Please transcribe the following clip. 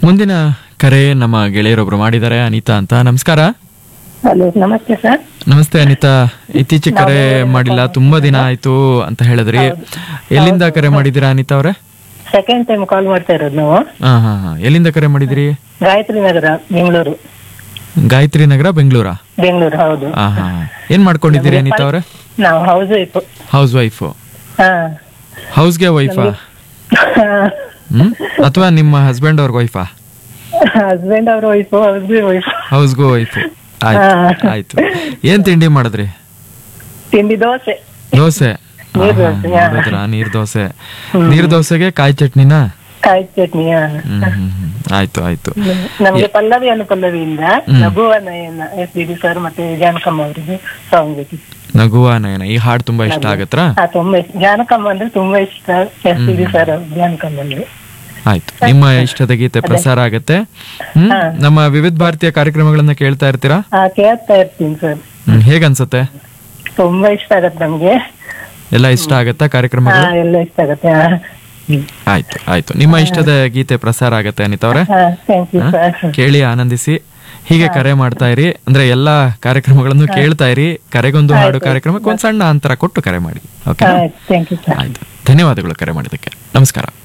ಮುಂದಿನ ಕರೆ ನಮ್ಮ ಗೆಳೆಯರೊಬ್ರು ಮಾಡಿದ್ದಾರೆ ಅನಿತಾ ಅಂತ ನಮಸ್ಕಾರ ಹಲೋ ನಮಸ್ತೆ ಸರ್ ನಮಸ್ತೆ ಅನಿತಾ ಇತ್ತೀಚೆಗೆ ಕರೆ ಮಾಡಿಲ್ಲ ತುಂಬಾ ದಿನ ಆಯ್ತು ಅಂತ ಹೇಳಿದ್ರಿ ಎಲ್ಲಿಂದ ಕರೆ ಮಾಡಿದ್ದೀರಾ ಅನಿತಾ ಅವರೇ ಸೆಕೆಂಡ್ ಟೈಮ್ ಕಾಲ್ ಮಾಡ್ತಾ ಇರೋದು ನಾವು ಹಾ ಹಾ ಹಾ ಎಲ್ಲಿಂದ ಕರೆ ಮಾಡಿದಿರಿ ಗಾಯತ್ರಿ ನಗರ ಬೆಂಗಳೂರು ಗಾಯತ್ರಿ ನಗರ ಬೆಂಗಳೂರಾ ಬೆಂಗಳೂರು ಹೌದು ಹಾ ಹಾ ಹಾ. ಏನ್ ಮಾಡ್ಕೊಂಡಿದ್ದೀರಿ ಅನಿತಾ ಅವರೇ ನಾವು ಹೌಸ್ ವೈಫ್ ಹೌಸ್ ವೈಫು ಹಾ ಹೌಸ್ಗೆ ವೈಫಾ ಹ್ಮ್ ಅಥವಾ ನಿಮ್ಮ ಹಸ್ಬೆಂಡ್ ಅವ್ರ ವೈಫಾ ಹಸ್ಬೆಂಡ್ ಅವ್ರ ವೈಫ್ ಹೌಸ್ ವೈಫ್ ಹೌಸ್ಗೂ ವೈಫು ಆಯ್ತು ಆಯ್ತು ಏನ್ ತಿಂಡಿ ಮಾಡಿದ್ರಿ ತಿಂಡಿ ದೋಸೆ ದೋಸೆ ನೀರ್ ಆಹಾ, ದೋಸೆ, ಹಾ. ನೋಡಿದ್ರಾ ನೀರ್ ದೋಸೆ ನೀರ್ ದೋಸೆಗೆ ಕಾಯಿ ಚಟ್ನಿನಾ ಕಾಯಿ ಚಟ್ನಿ ಹಾ. ಹ್ಮ್ ಹ್ಮ್ ಹ್ಮ್. ಆಯ್ತು ಆಯ್ತು ನಮ್ಗೆ ಪಲ್ಲವಿ ಅನುಪಲ್ಲವಿಯಿಂದ ನಗುವ ನಯನ ಎಸ್ ಡಿ ಡಿ ಸರ್ ಮತ್ತೆ ಜಾನಕಮ್ಮ ಅವರಿಗೆ ಸಾಂಗ್ ಬೇಕಿತ್ತು ನಗುವ ನಯನ ಈ ಹಾಡು ತುಂಬಾ ಇಷ್ಟ ಆಗತ್ತಾ ಹಾ ತುಂಬಾ ಇಷ್ಟ ಜಾನಕಮ್ಮ ಅಂದ್ರೆ ತುಂಬಾ ಇಷ್ಟ S D D sir Janakamma ಅಂದ್ರೆ ಆಯ್ತು ನಿಮ್ಮ ಇಷ್ಟದ ಗೀತೆ ಪ್ರಸಾರ ಆಗತ್ತೆ ಹ್ಮ್ ನಮ್ಮ ವಿವಿಧ ಭಾರತೀಯ ಕಾರ್ಯಕ್ರಮಗಳನ್ನ ಕೇಳ್ತಾ ಇರ್ತೀರಾ ಹಾ ಕೇಳ್ತಾ ಇರ್ತೀನಿ ಸರ್ ಹ್ಮ್ ಹೇಗನ್ಸತ್ತೆ ತುಂಬಾ ಇಷ್ಟ ಆಗತ್ತೆ ನಮ್ಗೆ ಎಲ್ಲ ಇಷ್ಟ ಆಗತ್ತಾ ಹಾ ಕಾರ್ಯಕ್ರಮಗಳು ಎಲ್ಲ ಇಷ್ಟ ಆಗತ್ತೆ ಹಾ ಹ್ಮ್. ಆಯ್ತು ಆಯ್ತು ನಿಮ್ಮ ಇಷ್ಟದ ಗೀತೆ ಪ್ರಸಾರ ಆಗತ್ತೆ ಅನಿತಾ ಅವ್ರೆ ಹಾ ಥ್ಯಾಂಕ್ ಯು ಸರ್ ಕೇಳಿ ಆನಂದಿಸಿ ಹೀಗೆ ಕರೆ ಮಾಡ್ತಾ ಇರಿ ಅಂದ್ರೆ ಎಲ್ಲಾ ಕಾರ್ಯಕ್ರಮಗಳನ್ನು ಕೇಳ್ತಾ ಇರಿ ಕರೆಗೊಂದು ಹಾಡು ಕಾರ್ಯಕ್ರಮಕ್ಕೆ ಒಂದ್ ಸಣ್ಣ ಅಂತರ ಕೊಟ್ಟು ಕರೆ ಮಾಡಿ ಓಕೆ ಥ್ಯಾಂಕ್ ಯು ಸರ್ ಆಯ್ತು ಧನ್ಯವಾದಗಳು ಕರೆ ಮಾಡಿದ್ದಕ್ಕೆ ನಮಸ್ಕಾರ